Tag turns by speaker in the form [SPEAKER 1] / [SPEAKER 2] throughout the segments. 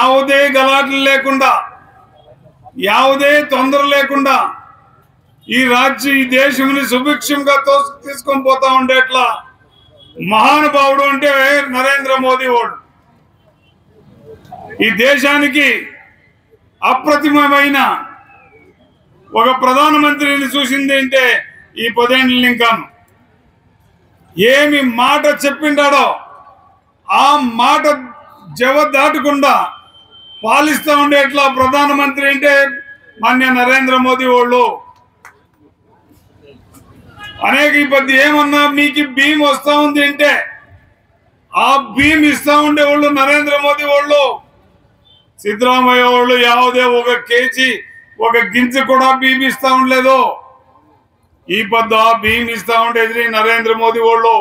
[SPEAKER 1] ಯಾವುದೇ గలాట్లు లేకుండా ಯಾವುದೇ తొందర లేకుండా ఈ రాజ్యం ఈ దేశంని సుభిక్షంగా తోసు తీసుకొని పోతా ఉండేట్లా మహానుభావుడు అంటే నరేంద్ర మోదీ వాడు ఈ దేశానికి అప్రతిమమైన ఒక ప్రధానమంత్రిని చూసింది అంటే ఈ పదేండ్ల లింకాను ఏమి మాట చెప్పిండాడో ఆ మాట జవ దాటకుండా పాలిస్తూ ఉండేట్లా ప్రధానమంత్రి అంటే మాన్య నరేంద్ర మోదీ వాళ్ళు అనేక ఈ పద్ది ఏమన్నా మీకు భీమ్ వస్తా ఉంది అంటే ఆ భీమ్ ఇస్తా ఉండే వాళ్ళు నరేంద్ర మోదీ వాళ్ళు సిద్ధరామయ్య వాళ్ళు ಯಾವುದೇ ఒక కేజీ ఒక గింజ కూడా భీమ్ ఇస్తా ఉండలేదు ఈ పద్దు ఆ భీమ్ ఇస్తా ఉండేది నరేంద్ర మోదీ వాళ్ళు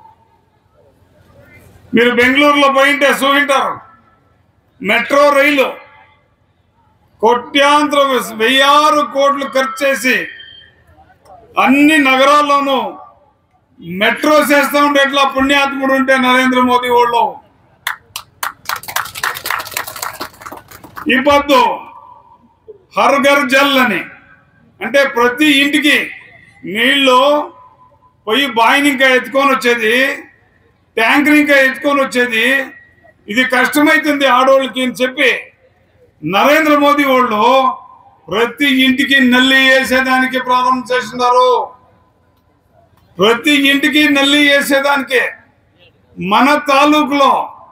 [SPEAKER 1] మీరు బెంగళూరులో పోయింటే చూపింటారు మెట్రో రైలు కోట్యాంతర వెయ్యారు కోట్లు ఖర్చు చేసి అన్ని నగరాల్లోనూ మెట్రో చేస్తా ఉండేట్లా పుణ్యాత్ముడు ఉంటే నరేంద్ర మోదీ వాళ్ళు ఈ పొద్దు హర్ ఘర్ జల్ అని అంటే ప్రతి ఇంటికి నీళ్లు పోయి బాయిని ఇంకా ఎత్తుకొని వచ్చేది ట్యాంకర్ ఇంకా ఎత్తుకొని వచ్చేది ఇది కష్టమైతుంది ఆడవాళ్ళకి అని చెప్పి నరేంద్ర మోదీ వాళ్ళు ప్రతి ఇంటికి నల్లి వేసేదానికి ప్రారంభం చేస్తున్నారు ప్రతి ఇంటికి నల్లి వేసేదానికి మన తాలూకులో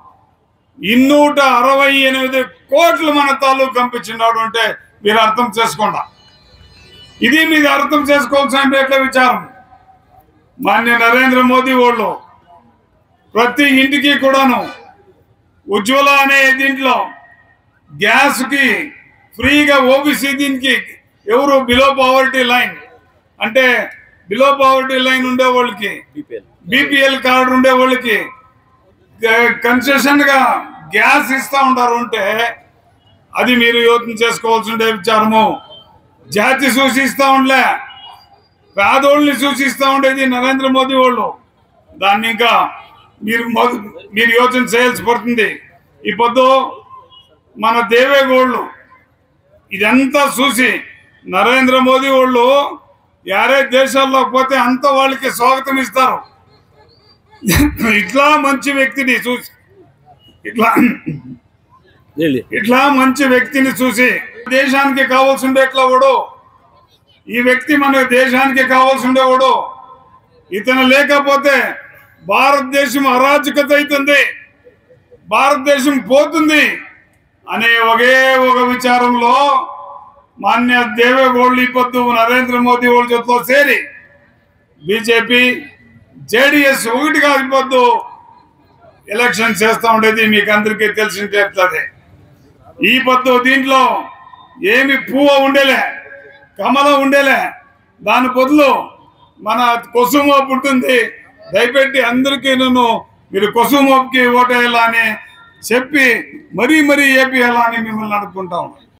[SPEAKER 1] ఇన్నూట అరవై ఎనిమిది కోట్లు మన తాలూకు పంపించినాడు అంటే మీరు అర్థం చేసుకోండి ఇది మీరు అర్థం చేసుకోవాల్సిన ఎట్లా విచారం మాన్య నరేంద్ర మోదీ వాళ్ళు ప్రతి ఇంటికి కూడాను ఉజ్వల అనే దీంట్లో గ్యాస్కి ఫ్రీగా ఓబీసీ దీనికి ఎవరు బిలో పావర్టీ లైన్ అంటే బిలో పావర్టీ లైన్ ఉండే వాళ్ళకి
[SPEAKER 2] బీపీఎల్
[SPEAKER 1] బీపీఎల్ కార్డు ఉండే వాళ్ళకి కన్సెషన్ గా గ్యాస్ ఇస్తా ఉంటారు అంటే అది మీరు యోచన చేసుకోవాల్సిన విచారము జాతి సూచిస్తా ఉండలే పేదోళ్ళని సూచిస్తా ఉండేది నరేంద్ర మోదీ వాళ్ళు దాన్ని ఇంకా మీరు మొద- మీరు యోచన చేయాల్సి పడుతుంది ఈ పొద్దు మన దేవేగోళ్ళు ఇదంతా చూసి నరేంద్ర మోదీ వాళ్ళు యారే దేశాల్లో పోతే అంత వాళ్ళకి స్వాగతం ఇస్తారు ఇట్లా మంచి వ్యక్తిని చూసి ఇట్లా
[SPEAKER 2] ಹೇಳಿ
[SPEAKER 1] ఇట్లా మంచి వ్యక్తిని చూసి దేశానికి కావాల్సి ఉండేట్లా వాడు ఈ వ్యక్తి మన దేశానికి కావాల్సి ఉండేవాడు ఇతను లేకపోతే భారతదేశం అరాజకత అవుతుంది భారతదేశం పోతుంది అనే ఒకే ఒక విచారంలో మాన్య దేవేగౌళ్ళు ఈ పొద్దు నరేంద్ర మోదీ వాళ్ళ జೊತೆ సేరి బీజేపీ జేడిఎస్ ఒకటి కాదు పొద్దు ఎలక్షన్ చేస్తా ఉండేది మీకు అందరికీ తెలిసి చెప్తుంది ఈ పొద్దు దీంట్లో ఏమి పువ్వు ఉండేలే కమలం ఉండేలే దాని బదులు మన కొసుమోపు ఉంటుంది దయపెట్టి అందరికీ నన్ను మీరు కొసుమోపుకి ఓటేయాలని చెప్పి మరీ మరీ ఏపీయాలని మిమ్మల్ని అడుక్కుంటా ఉన్నాను